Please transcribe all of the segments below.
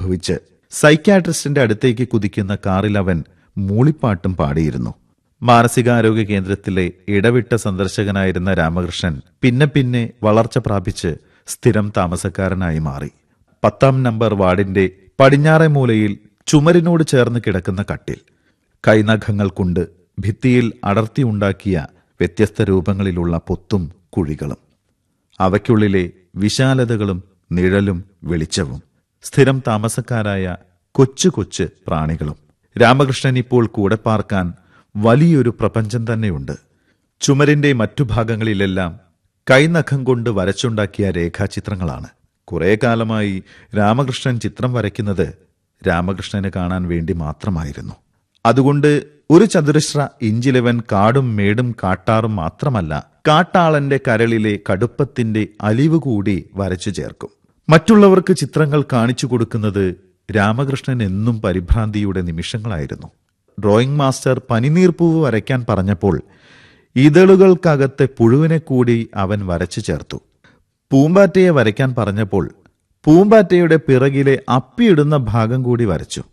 അനുഭവിച്ച് സൈക്യാട്രിസ്റ്റിന്റെ അടുത്തേക്ക് കുതിക്കുന്ന കാറിൽ അവൻ മൂളിപ്പാട്ടും പാടിയിരുന്നു മാനസികാരോഗ്യ കേന്ദ്രത്തിലെ ഇടവിട്ട സന്ദർശകനായിരുന്ന രാമകൃഷ്ണൻ പിന്നെ പിന്നെ വളർച്ച പ്രാപിച്ച് സ്ഥിരം താമസക്കാരനായി മാറി പത്താം നമ്പർ വാർഡിന്റെ പടിഞ്ഞാറെ മൂലയിൽ ചുമരിനോട് ചേർന്ന് കിടക്കുന്ന കട്ടിൽ കൈനഖങ്ങൾ കൊണ്ട് ഭിത്തിയിൽ അടർത്തിയുണ്ടാക്കിയ വ്യത്യസ്ത രൂപങ്ങളിലുള്ള പൊത്തും കുഴികളും അവയ്ക്കുള്ളിലെ വിശാലതകളും നിഴലും വെളിച്ചവും സ്ഥിരം താമസക്കാരായ കൊച്ചു കൊച്ചു പ്രാണികളും രാമകൃഷ്ണൻ ഇപ്പോൾ കൂടെ പാർക്കാൻ വലിയൊരു പ്രപഞ്ചം തന്നെയുണ്ട് ചുമരിന്റെ മറ്റു ഭാഗങ്ങളിലെല്ലാം കൈനഖം കൊണ്ട് വരച്ചുണ്ടാക്കിയ രേഖാചിത്രങ്ങളാണ് കുറെ കാലമായി രാമകൃഷ്ണൻ ചിത്രം വരയ്ക്കുന്നത് രാമകൃഷ്ണന് കാണാൻ വേണ്ടി മാത്രമായിരുന്നു അതുകൊണ്ട് ഒരു ചതുരശ്ര ഇഞ്ചിലവൻ കാടും മേടും കാട്ടാറും മാത്രമല്ല കാട്ടാളന്റെ കരളിലെ കടുപ്പത്തിന്റെ അലിവ് കൂടി വരച്ചു ചേർക്കും മറ്റുള്ളവർക്ക് ചിത്രങ്ങൾ കാണിച്ചു കൊടുക്കുന്നത് രാമകൃഷ്ണൻ എന്നും പരിഭ്രാന്തിയുടെ നിമിഷങ്ങളായിരുന്നു ഡ്രോയിംഗ് മാസ്റ്റർ പനിനീർപ്പൂവ് വരയ്ക്കാൻ പറഞ്ഞപ്പോൾ ഇതളുകൾക്കകത്തെ പുഴുവിനെ കൂടി അവൻ വരച്ചു ചേർത്തു പൂമ്പാറ്റയെ വരയ്ക്കാൻ പറഞ്ഞപ്പോൾ പൂമ്പാറ്റയുടെ പിറകിലെ അപ്പിയിടുന്ന ഭാഗം കൂടി വരച്ചു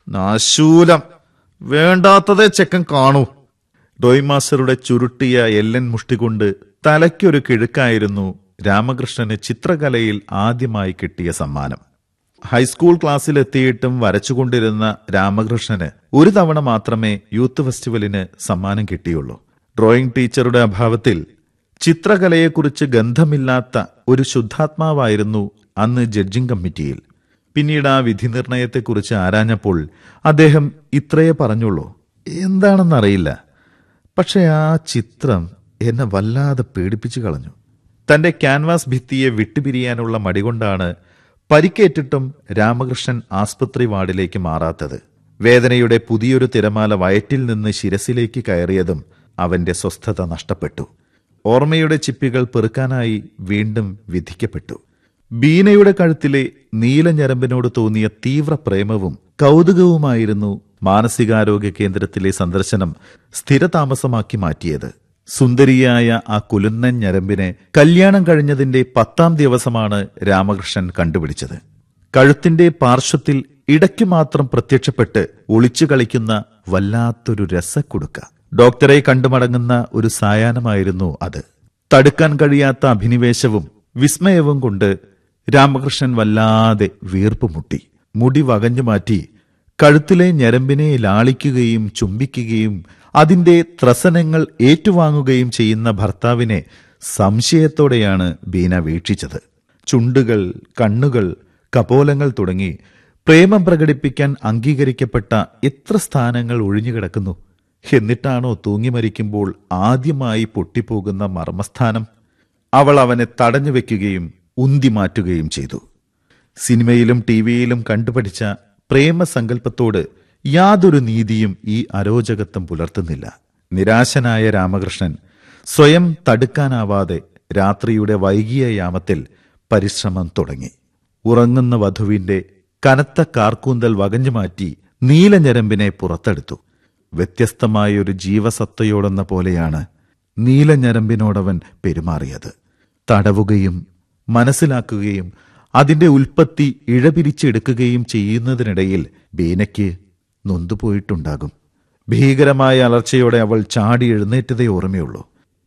നാശൂലം വേണ്ടാത്തതേ ചെക്കൻ കാണൂ ഡോയ് മാസ്റ്ററുടെ ചുരുട്ടിയ എല്ലൻ മുഷ്ടി കൊണ്ട് തലയ്ക്കൊരു കിഴുക്കായിരുന്നു രാമകൃഷ്ണന് ചിത്രകലയിൽ ആദ്യമായി കിട്ടിയ സമ്മാനം ഹൈസ്കൂൾ ക്ലാസ്സിലെത്തിയിട്ടും വരച്ചുകൊണ്ടിരുന്ന രാമകൃഷ്ണന് ഒരു തവണ മാത്രമേ യൂത്ത് ഫെസ്റ്റിവലിന് സമ്മാനം കിട്ടിയുള്ളൂ ഡ്രോയിംഗ് ടീച്ചറുടെ അഭാവത്തിൽ ചിത്രകലയെക്കുറിച്ച് ഗന്ധമില്ലാത്ത ഒരു ശുദ്ധാത്മാവായിരുന്നു അന്ന് ജഡ്ജിംഗ് കമ്മിറ്റിയിൽ പിന്നീട് ആ വിധി നിർണയത്തെക്കുറിച്ച് ആരാഞ്ഞപ്പോൾ അദ്ദേഹം ഇത്രയേ പറഞ്ഞുള്ളൂ എന്താണെന്നറിയില്ല പക്ഷെ ആ ചിത്രം എന്നെ വല്ലാതെ പേടിപ്പിച്ചു കളഞ്ഞു തന്റെ ക്യാൻവാസ് ഭിത്തിയെ വിട്ടുപിരിയാനുള്ള മടികൊണ്ടാണ് പരിക്കേറ്റിട്ടും രാമകൃഷ്ണൻ ആസ്പത്രി വാർഡിലേക്ക് മാറാത്തത് വേദനയുടെ പുതിയൊരു തിരമാല വയറ്റിൽ നിന്ന് ശിരസിലേക്ക് കയറിയതും അവന്റെ സ്വസ്ഥത നഷ്ടപ്പെട്ടു ഓർമ്മയുടെ ചിപ്പികൾ പെറുക്കാനായി വീണ്ടും വിധിക്കപ്പെട്ടു ബീനയുടെ കഴുത്തിലെ നീലഞരമ്പിനോട് തോന്നിയ തീവ്ര പ്രേമവും കൗതുകവുമായിരുന്നു മാനസികാരോഗ്യ കേന്ദ്രത്തിലെ സന്ദർശനം സ്ഥിരതാമസമാക്കി മാറ്റിയത് സുന്ദരിയായ ആ കുലുന്നൻ ഞരമ്പിനെ കല്യാണം കഴിഞ്ഞതിന്റെ പത്താം ദിവസമാണ് രാമകൃഷ്ണൻ കണ്ടുപിടിച്ചത് കഴുത്തിന്റെ പാർശ്വത്തിൽ ഇടയ്ക്ക് മാത്രം പ്രത്യക്ഷപ്പെട്ട് ഒളിച്ചു കളിക്കുന്ന വല്ലാത്തൊരു രസക്കുടുക്ക ഡോക്ടറെ കണ്ടുമടങ്ങുന്ന ഒരു സായാഹ്നമായിരുന്നു അത് തടുക്കാൻ കഴിയാത്ത അഭിനിവേശവും വിസ്മയവും കൊണ്ട് രാമകൃഷ്ണൻ വല്ലാതെ വീർപ്പുമുട്ടി മുടി വകഞ്ഞു മാറ്റി കഴുത്തിലെ ഞരമ്പിനെ ലാളിക്കുകയും ചുംബിക്കുകയും അതിന്റെ ത്രസനങ്ങൾ ഏറ്റുവാങ്ങുകയും ചെയ്യുന്ന ഭർത്താവിനെ സംശയത്തോടെയാണ് ബീന വീക്ഷിച്ചത് ചുണ്ടുകൾ കണ്ണുകൾ കപോലങ്ങൾ തുടങ്ങി പ്രേമം പ്രകടിപ്പിക്കാൻ അംഗീകരിക്കപ്പെട്ട എത്ര സ്ഥാനങ്ങൾ ഒഴിഞ്ഞുകിടക്കുന്നു എന്നിട്ടാണോ തൂങ്ങി മരിക്കുമ്പോൾ ആദ്യമായി പൊട്ടിപ്പോകുന്ന മർമ്മസ്ഥാനം അവൾ അവനെ തടഞ്ഞു വെക്കുകയും ഉന്തി മാറ്റുകയും ചെയ്തു സിനിമയിലും ടിവിയിലും കണ്ടുപഠിച്ച പ്രേമസങ്കല്പത്തോട് യാതൊരു നീതിയും ഈ അരോചകത്വം പുലർത്തുന്നില്ല നിരാശനായ രാമകൃഷ്ണൻ സ്വയം തടുക്കാനാവാതെ രാത്രിയുടെ വൈകിയ യാമത്തിൽ പരിശ്രമം തുടങ്ങി ഉറങ്ങുന്ന വധുവിന്റെ കനത്ത കാർക്കൂന്തൽ വകഞ്ഞു മാറ്റി നീലഞരമ്പിനെ പുറത്തെടുത്തു വ്യത്യസ്തമായൊരു ജീവസത്തയോടെന്ന പോലെയാണ് നീലഞരമ്പിനോടവൻ പെരുമാറിയത് തടവുകയും മനസ്സിലാക്കുകയും അതിന്റെ ഉൽപ്പത്തി ഇഴപിരിച്ചെടുക്കുകയും ചെയ്യുന്നതിനിടയിൽ ബീനയ്ക്ക് നൊന്തുപോയിട്ടുണ്ടാകും ഭീകരമായ അലർച്ചയോടെ അവൾ ചാടി എഴുന്നേറ്റതേ ഓർമ്മയുള്ളൂ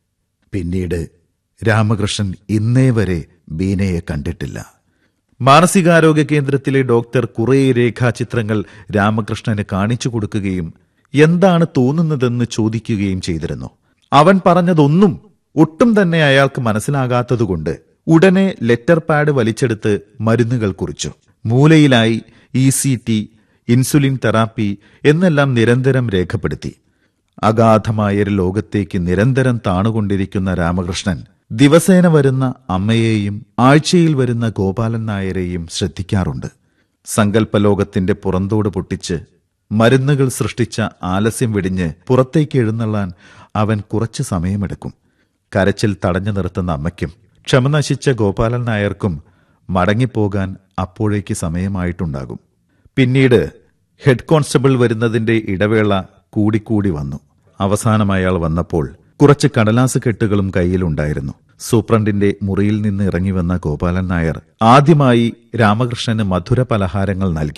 പിന്നീട് രാമകൃഷ്ണൻ ഇന്നേ വരെ ബീനയെ കണ്ടിട്ടില്ല മാനസികാരോഗ്യ കേന്ദ്രത്തിലെ ഡോക്ടർ കുറേ രേഖാചിത്രങ്ങൾ രാമകൃഷ്ണന് കാണിച്ചു കൊടുക്കുകയും എന്താണ് തോന്നുന്നതെന്ന് ചോദിക്കുകയും ചെയ്തിരുന്നു അവൻ പറഞ്ഞതൊന്നും ഒട്ടും തന്നെ അയാൾക്ക് മനസ്സിലാകാത്തതുകൊണ്ട് ഉടനെ ലെറ്റർ പാഡ് വലിച്ചെടുത്ത് മരുന്നുകൾ കുറിച്ചു മൂലയിലായി E C T insulin therapy എന്നെല്ലാം നിരന്തരം രേഖപ്പെടുത്തി അഗാധമായൊരു ലോകത്തേക്ക് നിരന്തരം താണുകൊണ്ടിരിക്കുന്ന രാമകൃഷ്ണൻ ദിവസേന വരുന്ന അമ്മയെയും ആഴ്ചയിൽ വരുന്ന ഗോപാലൻ നായരെയും ശ്രദ്ധിക്കാറുണ്ട് സങ്കല്പലോകത്തിന്റെ പുറന്തോട് പൊട്ടിച്ച് മരുന്നുകൾ സൃഷ്ടിച്ച ആലസ്യം വെടിഞ്ഞ് പുറത്തേക്ക് എഴുന്നള്ളാൻ അവൻ കുറച്ച് സമയമെടുക്കും കരച്ചിൽ തടഞ്ഞു നിർത്തുന്ന അമ്മയ്ക്കും ക്ഷമ നശിച്ച ഗോപാലൻ നായർക്കും മടങ്ങിപ്പോകാൻ അപ്പോഴേക്ക് സമയമായിട്ടുണ്ടാകും പിന്നീട് ഹെഡ് കോൺസ്റ്റബിൾ വരുന്നതിന്റെ ഇടവേള കൂടിക്കൂടി വന്നു അവസാനം അയാൾ വന്നപ്പോൾ കുറച്ച് കടലാസ് കെട്ടുകളും കയ്യിലുണ്ടായിരുന്നു സൂപ്രണ്ടിന്റെ മുറിയിൽ നിന്ന് ഇറങ്ങി വന്ന ഗോപാലൻ നായർ ആദ്യമായി രാമകൃഷ്ണന് മധുര പലഹാരങ്ങൾ നൽകി